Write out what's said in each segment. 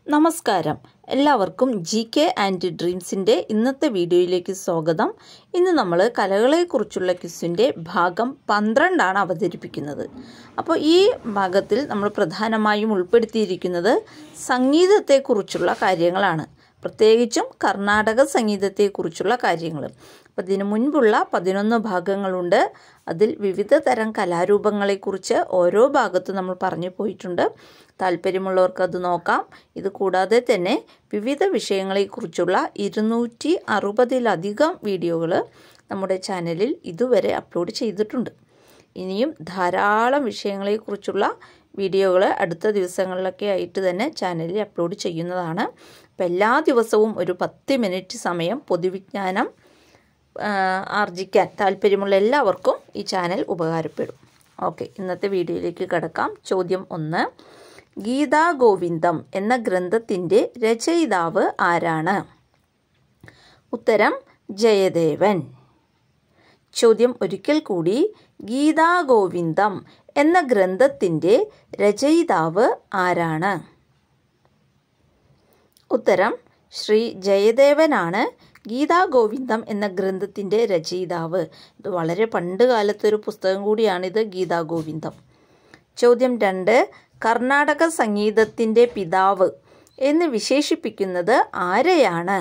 നമസ്കാരം എല്ലാവർക്കും G K and ഡ്രീംസിൻ്റെ ഇന്നത്തെ വീഡിയോയിലേക്ക് സ്വാഗതം ഇന്ന് നമ്മൾ കലകളെക്കുറിച്ചുള്ള ക്വിസിൻ്റെ ഭാഗം പന്ത്രണ്ടാണ് അവതരിപ്പിക്കുന്നത് അപ്പോൾ ഈ ഭാഗത്തിൽ നമ്മൾ പ്രധാനമായും ഉൾപ്പെടുത്തിയിരിക്കുന്നത് സംഗീതത്തെക്കുറിച്ചുള്ള കാര്യങ്ങളാണ് പ്രത്യേകിച്ചും കർണാടക സംഗീതത്തെക്കുറിച്ചുള്ള കാര്യങ്ങൾ അപ്പോൾ ഇതിനു മുൻപുള്ള പതിനൊന്ന് ഭാഗങ്ങളുണ്ട് അതിൽ വിവിധ തരം കലാരൂപങ്ങളെക്കുറിച്ച് ഓരോ ഭാഗത്തും നമ്മൾ പറഞ്ഞു പോയിട്ടുണ്ട് താല്പര്യമുള്ളവർക്ക് അത് നോക്കാം ഇത് കൂടാതെ തന്നെ വിവിധ വിഷയങ്ങളെക്കുറിച്ചുള്ള ഇരുന്നൂറ്റി അറുപതിലധികം വീഡിയോകൾ നമ്മുടെ ചാനലിൽ ഇതുവരെ അപ്ലോഡ് ചെയ്തിട്ടുണ്ട് ഇനിയും ധാരാളം വിഷയങ്ങളെക്കുറിച്ചുള്ള വീഡിയോകൾ അടുത്ത ദിവസങ്ങളിലൊക്കെ ആയിട്ട് തന്നെ ചാനലിൽ അപ്ലോഡ് ചെയ്യുന്നതാണ് അപ്പോൾ എല്ലാ ദിവസവും ഒരു പത്ത് മിനിറ്റ് സമയം പൊതുവിജ്ഞാനം ആർജിക്കാൻ താല്പര്യമുള്ള എല്ലാവർക്കും ഈ ചാനൽ ഉപകാരപ്പെടും ഓക്കെ ഇന്നത്തെ വീഡിയോയിലേക്ക് കിടക്കാം ചോദ്യം ഒന്ന് ഗീതാ ഗോവിന്ദം എന്ന ഗ്രന്ഥത്തിൻ്റെ രചയിതാവ് ആരാണ് ഉത്തരം ജയദേവൻ ചോദ്യം ഒരിക്കൽ കൂടി ഗീതാ ഗോവിന്ദം എന്ന ഗ്രന്ഥത്തിൻ്റെ രചയിതാവ് ആരാണ് ഉത്തരം ശ്രീ ജയദേവനാണ് ഗീതാ ഗോവിന്ദം എന്ന ഗ്രന്ഥത്തിൻ്റെ രചയിതാവ് ഇത് വളരെ പണ്ട് കാലത്തൊരു പുസ്തകം കൂടിയാണിത് ഗീതാ ഗോവിന്ദം ചോദ്യം രണ്ട് കർണാടക സംഗീതത്തിൻ്റെ പിതാവ് എന്ന് വിശേഷിപ്പിക്കുന്നത് ആരെയാണ്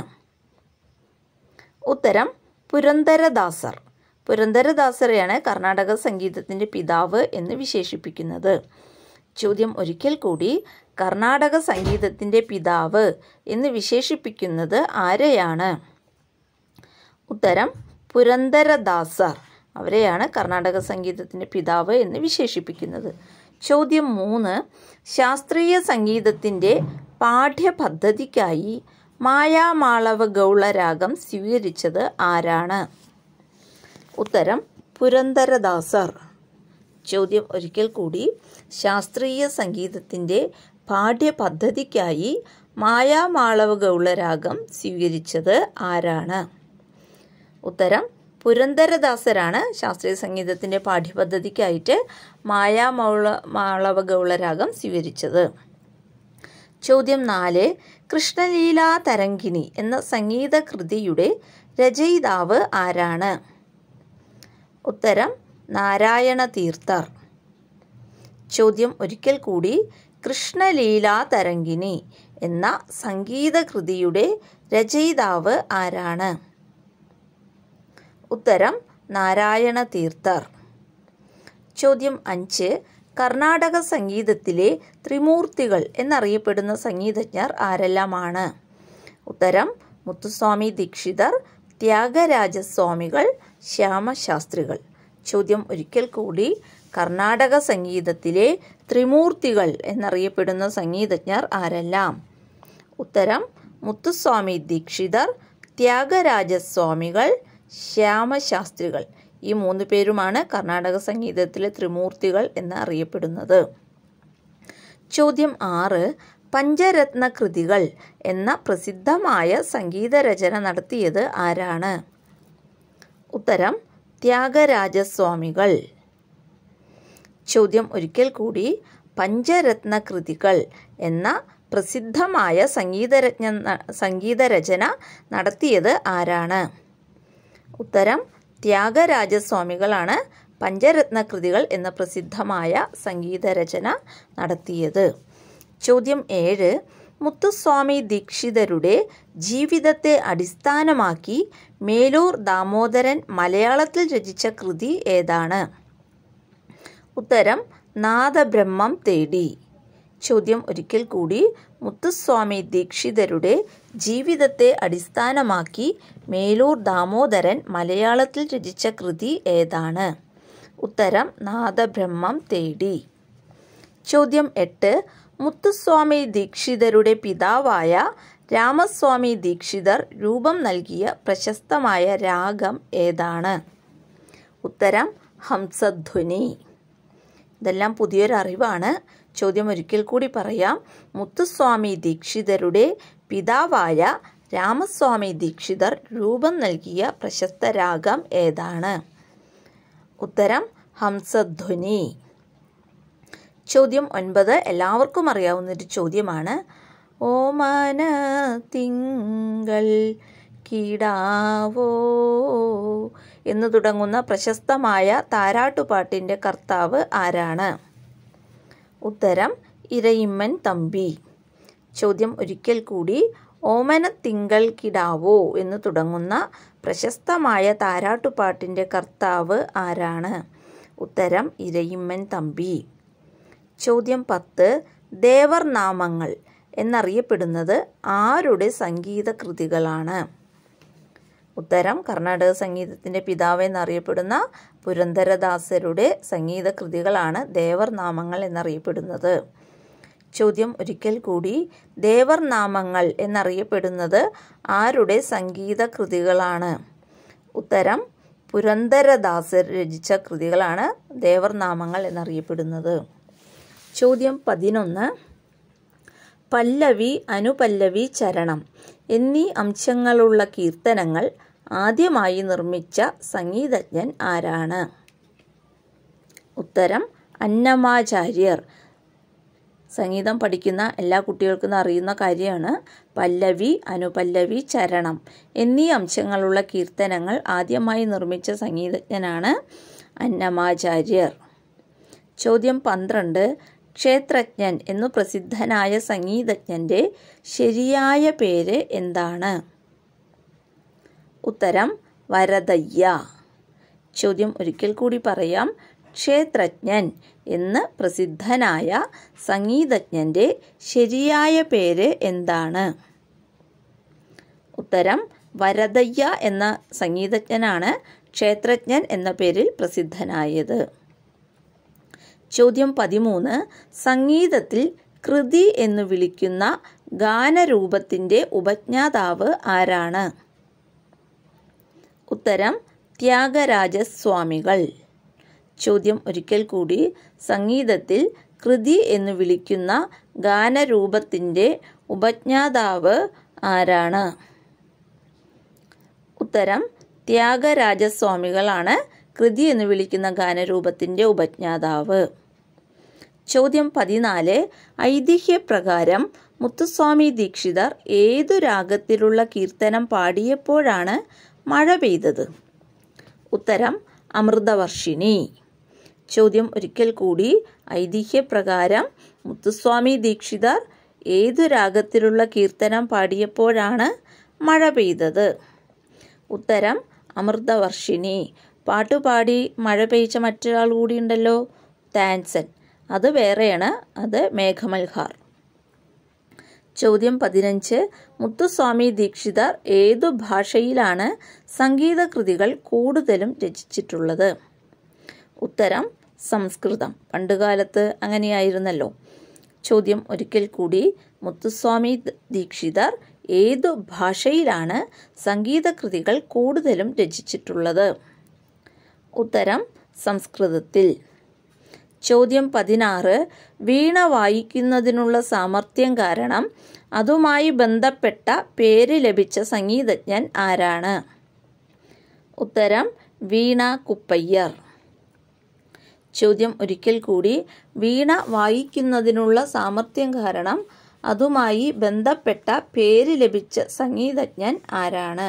ഉത്തരം പുരന്ദരദാസർ പുരന്ദരദാസരെയാണ് കർണാടക സംഗീതത്തിൻ്റെ പിതാവ് എന്ന് വിശേഷിപ്പിക്കുന്നത് ചോദ്യം ഒരിക്കൽ കൂടി കർണാടക സംഗീതത്തിൻ്റെ പിതാവ് എന്ന് വിശേഷിപ്പിക്കുന്നത് ആരെയാണ് ഉത്തരം പുരന്ദരദാസർ അവരെയാണ് കർണാടക സംഗീതത്തിൻ്റെ പിതാവ് എന്ന് വിശേഷിപ്പിക്കുന്നത് ചോദ്യം മൂന്ന് ശാസ്ത്രീയ സംഗീതത്തിൻ്റെ പാഠ്യപദ്ധതിക്കായി മായാമാളവ ഗൗള രാഗം സ്വീകരിച്ചത് ആരാണ് ഉത്തരം പുരന്ദരദാസർ ചോദ്യം ഒരിക്കൽ കൂടി ശാസ്ത്രീയ സംഗീതത്തിൻ്റെ പാഠ്യപദ്ധതിക്കായി മായാമാളവ ഗൗള രാഗം സ്വീകരിച്ചത് ആരാണ് ഉത്തരം പുരന്ദരദാസരാണ് ശാസ്ത്രീയ സംഗീതത്തിൻ്റെ പാഠ്യപദ്ധതിക്കായിട്ട് മായാമൗള മാളവ ഗൗളരാഗം സ്വീകരിച്ചത് ചോദ്യം നാല് കൃഷ്ണലീല തരംഗിണി എന്ന സംഗീത കൃതിയുടെ രചയിതാവ് ആരാണ് ഉത്തരം നാരായണ തീർത്ഥർ ചോദ്യം ഒരിക്കൽ കൂടി കൃഷ്ണലീല തരംഗിണി എന്ന സംഗീത കൃതിയുടെ രചയിതാവ് ആരാണ് ഉത്തരം നാരായണ തീർത്ഥർ ചോദ്യം അഞ്ച് കർണാടക സംഗീതത്തിലെ ത്രിമൂർത്തികൾ എന്നറിയപ്പെടുന്ന സംഗീതജ്ഞർ ആരെല്ലാമാണ് ഉത്തരം മുത്തുസ്വാമി ദീക്ഷിതർ ത്യാഗരാജസ്വാമികൾ ശ്യാമശാസ്ത്രികൾ ചോദ്യം ഒരിക്കൽ കൂടി കർണാടക സംഗീതത്തിലെ ത്രിമൂർത്തികൾ എന്നറിയപ്പെടുന്ന സംഗീതജ്ഞർ ആരെല്ലാം ഉത്തരം മുത്തുസ്വാമി ദീക്ഷിതർ ത്യാഗരാജസ്വാമികൾ ശ്യാമശാസ്ത്രികൾ ഈ മൂന്ന് പേരുമാണ് കർണാടക സംഗീതത്തിലെ ത്രിമൂർത്തികൾ എന്ന് അറിയപ്പെടുന്നത് ചോദ്യം ആറ് പഞ്ചരത്ന കൃതികൾ എന്ന പ്രസിദ്ധമായ സംഗീത രചന നടത്തിയത് ആരാണ് ഉത്തരം ത്യാഗരാജസ്വാമികൾ ചോദ്യം ഒരിക്കൽ കൂടി പഞ്ചരത്ന കൃതികൾ എന്ന പ്രസിദ്ധമായ സംഗീതരജ്ഞ സംഗീതരചന നടത്തിയത് ആരാണ് ഉത്തരം ത്യാഗരാജസ്വാമികളാണ് പഞ്ചരത്ന കൃതികൾ എന്ന പ്രസിദ്ധമായ സംഗീതരചന നടത്തിയത് ചോദ്യം ഏഴ് മുത്തുസ്വാമി ദീക്ഷിതരുടെ ജീവിതത്തെ അടിസ്ഥാനമാക്കി മേലൂർ ദാമോദരൻ മലയാളത്തിൽ രചിച്ച കൃതി ഏതാണ് ഉത്തരം നാദബ്രഹ്മം തേടി ചോദ്യം ഒരിക്കൽ കൂടി മുത്തുസ്വാമി ദീക്ഷിതരുടെ ജീവിതത്തെ അടിസ്ഥാനമാക്കി മേലൂർ ദാമോദരൻ മലയാളത്തിൽ രചിച്ച കൃതി ഏതാണ് ഉത്തരം നാദബ്രഹ്മം തേടി ചോദ്യം എട്ട് മുത്തുസ്വാമി ദീക്ഷിതരുടെ പിതാവായ രാമസ്വാമി ദീക്ഷിതർ രൂപം നൽകിയ പ്രശസ്തമായ രാഗം ഏതാണ് ഉത്തരം ഹംസധ്വനി ഇതെല്ലാം പുതിയൊരു അറിവാണ് ചോദ്യം ഒരിക്കൽ കൂടി പറയാം മുത്തുസ്വാമി ദീക്ഷിതരുടെ പിതാവായ രാമസ്വാമി ദീക്ഷിതർ രൂപം നൽകിയ പ്രശസ്ത രാഗം ഏതാണ് ഉത്തരം ഹംസധ്വനി ചോദ്യം ഒൻപത് എല്ലാവർക്കും അറിയാവുന്നൊരു ചോദ്യമാണ് ഓമന തിങ്കൾ കിടാവോ എന്ന് തുടങ്ങുന്ന പ്രശസ്തമായ താരാട്ടുപാട്ടിൻ്റെ കർത്താവ് ആരാണ് ഉത്തരം ഇരയിമ്മൻ തമ്പി ചോദ്യം ഒരിക്കൽ കൂടി ഓമന തിങ്കൾ കിടാവോ എന്ന് തുടങ്ങുന്ന പ്രശസ്തമായ താരാട്ടുപാട്ടിൻ്റെ കർത്താവ് ആരാണ് ഉത്തരം ഇരയിമ്മൻ തമ്പി ചോദ്യം പത്ത് ദേവർ നാമങ്ങൾ എന്നറിയപ്പെടുന്നത് ആരുടെ സംഗീത കൃതികളാണ് ഉത്തരം കർണാടക സംഗീതത്തിൻ്റെ പിതാവ് എന്നറിയപ്പെടുന്ന പുരന്ദരദാസരുടെ സംഗീത കൃതികളാണ് ദേവർ നാമങ്ങൾ എന്നറിയപ്പെടുന്നത് ചോദ്യം ഒരിക്കൽ കൂടി ദേവർ നാമങ്ങൾ എന്നറിയപ്പെടുന്നത് ആരുടെ സംഗീത കൃതികളാണ് ഉത്തരം പുരന്ദരദാസർ രചിച്ച കൃതികളാണ് ദേവർ നാമങ്ങൾ എന്നറിയപ്പെടുന്നത് ചോദ്യം പതിനൊന്ന് പല്ലവി അനുപല്ലവി ചരണം എന്നീ അംശങ്ങളുള്ള കീർത്തനങ്ങൾ ആദ്യമായി നിർമ്മിച്ച സംഗീതജ്ഞൻ ആരാണ് ഉത്തരം അന്നമാചാര്യർ സംഗീതം പഠിക്കുന്ന എല്ലാ കുട്ടികൾക്കും അറിയുന്ന കാര്യമാണ് പല്ലവി അനുപല്ലവി ചരണം എന്നീ അംശങ്ങളുള്ള കീർത്തനങ്ങൾ ആദ്യമായി നിർമ്മിച്ച സംഗീതജ്ഞനാണ് അന്നമാചാര്യർ ചോദ്യം പന്ത്രണ്ട് ക്ഷേത്രജ്ഞൻ എന്നു പ്രസിദ്ധനായ സംഗീതജ്ഞൻ്റെ ശരിയായ പേര് എന്താണ് ഉത്തരം വരദയ്യ ചോദ്യം ഒരിക്കൽ കൂടി പറയാം ക്ഷേത്രജ്ഞൻ എന്ന് പ്രസിദ്ധനായ സംഗീതജ്ഞൻ്റെ ശരിയായ പേര് എന്താണ് ഉത്തരം വരദയ്യ എന്ന സംഗീതജ്ഞനാണ് ക്ഷേത്രജ്ഞൻ എന്ന പേരിൽ പ്രസിദ്ധനായത് ചോദ്യം പതിമൂന്ന് സംഗീതത്തിൽ കൃതി എന്ന് വിളിക്കുന്ന ഗാനരൂപത്തിൻ്റെ ഉപജ്ഞാതാവ് ആരാണ് ഉത്തരം ത്യാഗരാജസ്വാമികൾ ചോദ്യം ഒരിക്കൽ കൂടി സംഗീതത്തിൽ കൃതി എന്ന് വിളിക്കുന്ന ഗാനരൂപത്തിൻ്റെ ഉപജ്ഞാതാവ് ആരാണ് ഉത്തരം ത്യാഗരാജസ്വാമികളാണ് കൃതി എന്ന് വിളിക്കുന്ന ഗാനരൂപത്തിൻ്റെ ഉപജ്ഞാതാവ് ചോദ്യം പതിനാല് ഐതിഹ്യപ്രകാരം മുത്തുസ്വാമി ദീക്ഷിതർ ഏതു രാഗത്തിലുള്ള കീർത്തനം പാടിയപ്പോഴാണ് മഴ പെയ്തത് ഉത്തരം അമൃതവർഷിണി ചോദ്യം ഒരിക്കൽ കൂടി ഐതിഹ്യപ്രകാരം മുത്തുസ്വാമി ദീക്ഷിതർ ഏതു രാഗത്തിലുള്ള കീർത്തനം പാടിയപ്പോഴാണ് മഴ പെയ്തത് ഉത്തരം അമൃതവർഷിണി പാട്ടുപാടി മഴ പെയ്ച്ച മറ്റൊരാൾ കൂടിയുണ്ടല്ലോ താൻസൻ അത് വേറെയാണ് അത് മേഘമൽഹാർ ചോദ്യം പതിനഞ്ച് മുത്തുസ്വാമി ദീക്ഷിതർ ഏതു ഭാഷയിലാണ് സംഗീതകൃതികൾ കൂടുതലും രചിച്ചിട്ടുള്ളത് ഉത്തരം സംസ്കൃതം പണ്ടുകാലത്ത് അങ്ങനെയായിരുന്നല്ലോ ചോദ്യം ഒരിക്കൽ കൂടി മുത്തുസ്വാമി ദീക്ഷിതർ ഏതു ഭാഷയിലാണ് സംഗീതകൃതികൾ കൂടുതലും രചിച്ചിട്ടുള്ളത് ഉത്തരം സംസ്കൃതത്തിൽ ചോദ്യം പതിനാറ് വീണ വായിക്കുന്നതിനുള്ള സാമർഥ്യം കാരണം അതുമായി ബന്ധപ്പെട്ട പേര് ലഭിച്ച സംഗീതജ്ഞൻ ആരാണ് ഉത്തരം വീണ കുപ്പയ്യർ ചോദ്യം ഒരിക്കൽ കൂടി വീണ വായിക്കുന്നതിനുള്ള സാമർഥ്യം കാരണം അതുമായി ബന്ധപ്പെട്ട പേര് ലഭിച്ച സംഗീതജ്ഞൻ ആരാണ്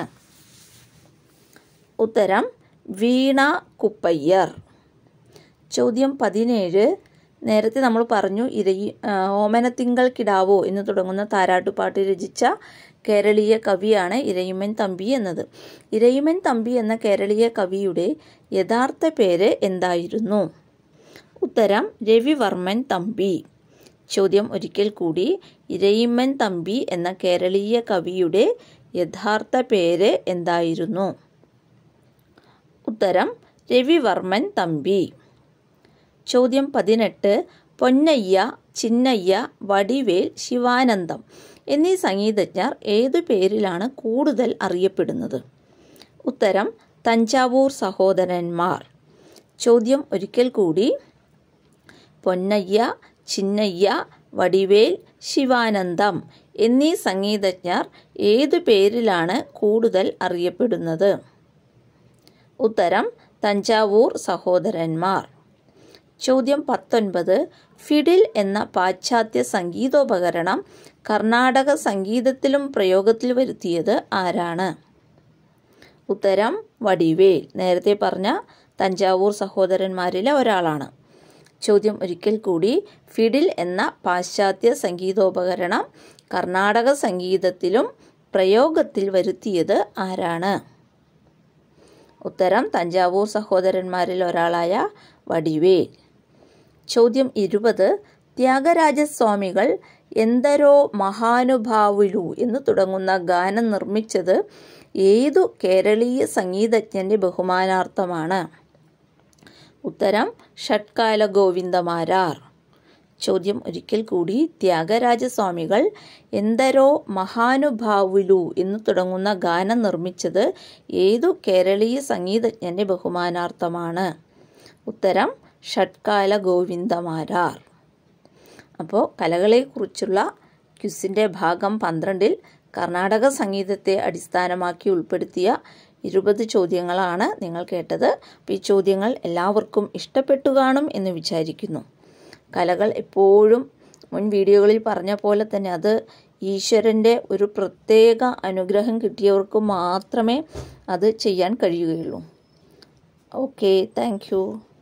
ഉത്തരം വീണ കുപ്പയ്യർ ചോദ്യം പതിനേഴ് നേരത്തെ നമ്മൾ പറഞ്ഞു ഇരയി ഓമനത്തിങ്കൾ കിടാവോ എന്ന് തുടങ്ങുന്ന താരാട്ടുപാട്ട് രചിച്ച കേരളീയ കവിയാണ് ഇരയിമൻ തമ്പി എന്നത് ഇരയിമൻ തമ്പി എന്ന കേരളീയ കവിയുടെ യഥാർത്ഥ പേര് എന്തായിരുന്നു ഉത്തരം രവിവർമ്മൻ തമ്പി ചോദ്യം ഒരിക്കൽ കൂടി ഇരയിമ്മൻ തമ്പി എന്ന കേരളീയ കവിയുടെ യഥാർത്ഥ പേര് എന്തായിരുന്നു ഉത്തരം രവിവർമ്മൻ തമ്പി ചോദ്യം പതിനെട്ട് പൊന്നയ്യ ചിന്നയ്യ വടിവേൽ ശിവാനന്ദം എന്നീ സംഗീതജ്ഞർ ഏതു പേരിലാണ് കൂടുതൽ അറിയപ്പെടുന്നത് ഉത്തരം തഞ്ചാവൂർ സഹോദരന്മാർ ചോദ്യം ഒരിക്കൽ കൂടി പൊന്നയ്യ ചിന്നയ്യ വടിവേൽ ശിവാനന്ദം എന്നീ സംഗീതജ്ഞർ ഏതു പേരിലാണ് കൂടുതൽ അറിയപ്പെടുന്നത് ഉത്തരം തഞ്ചാവൂർ സഹോദരന്മാർ ചോദ്യം പത്തൊൻപത് ഫിഡിൽ എന്ന പാശ്ചാത്യ സംഗീതോപകരണം കർണാടക സംഗീതത്തിലും പ്രയോഗത്തിൽ വരുത്തിയത് ആരാണ് ഉത്തരം വടിവേൽ നേരത്തെ പറഞ്ഞ തഞ്ചാവൂർ സഹോദരന്മാരിലെ ഒരാളാണ് ചോദ്യം ഒരിക്കൽ കൂടി ഫിഡിൽ എന്ന പാശ്ചാത്യ സംഗീതോപകരണം കർണാടക സംഗീതത്തിലും പ്രയോഗത്തിൽ വരുത്തിയത് ആരാണ് ഉത്തരം തഞ്ചാവൂർ സഹോദരന്മാരിൽ ഒരാളായ വടിവേൽ ചോദ്യം ഇരുപത് ത്യാഗരാജസ്വാമികൾ എന്തരോ മഹാനുഭാവുലു എന്ന് തുടങ്ങുന്ന ഗാനം നിർമ്മിച്ചത് ഏതു കേരളീയ സംഗീതജ്ഞന്റെ ബഹുമാനാർത്ഥമാണ് ഉത്തരം ഷട്കാല ഗോവിന്ദമാരാർ ചോദ്യം ഒരിക്കൽ കൂടി ത്യാഗരാജസ്വാമികൾ എന്തരോ മഹാനുഭാവുലു എന്ന് തുടങ്ങുന്ന ഗാനം നിർമ്മിച്ചത് ഏതു കേരളീയ സംഗീതജ്ഞന്റെ ബഹുമാനാർത്ഥമാണ് ഉത്തരം ഷട്കാല ഗോവിന്ദമാരാർ അപ്പോൾ കലകളെക്കുറിച്ചുള്ള ക്യുസിൻ്റെ ഭാഗം പന്ത്രണ്ടിൽ കർണാടക സംഗീതത്തെ അടിസ്ഥാനമാക്കി ഉൾപ്പെടുത്തിയ ഇരുപത് ചോദ്യങ്ങളാണ് നിങ്ങൾ കേട്ടത് അപ്പോൾ ഈ ചോദ്യങ്ങൾ എല്ലാവർക്കും ഇഷ്ടപ്പെട്ടു കാണും എന്ന് വിചാരിക്കുന്നു കലകൾ എപ്പോഴും മുൻ വീഡിയോകളിൽ പറഞ്ഞ പോലെ തന്നെ അത് ഈശ്വരൻ്റെ ഒരു പ്രത്യേക അനുഗ്രഹം കിട്ടിയവർക്ക് മാത്രമേ അത് ചെയ്യാൻ കഴിയുകയുള്ളൂ ഓക്കെ താങ്ക്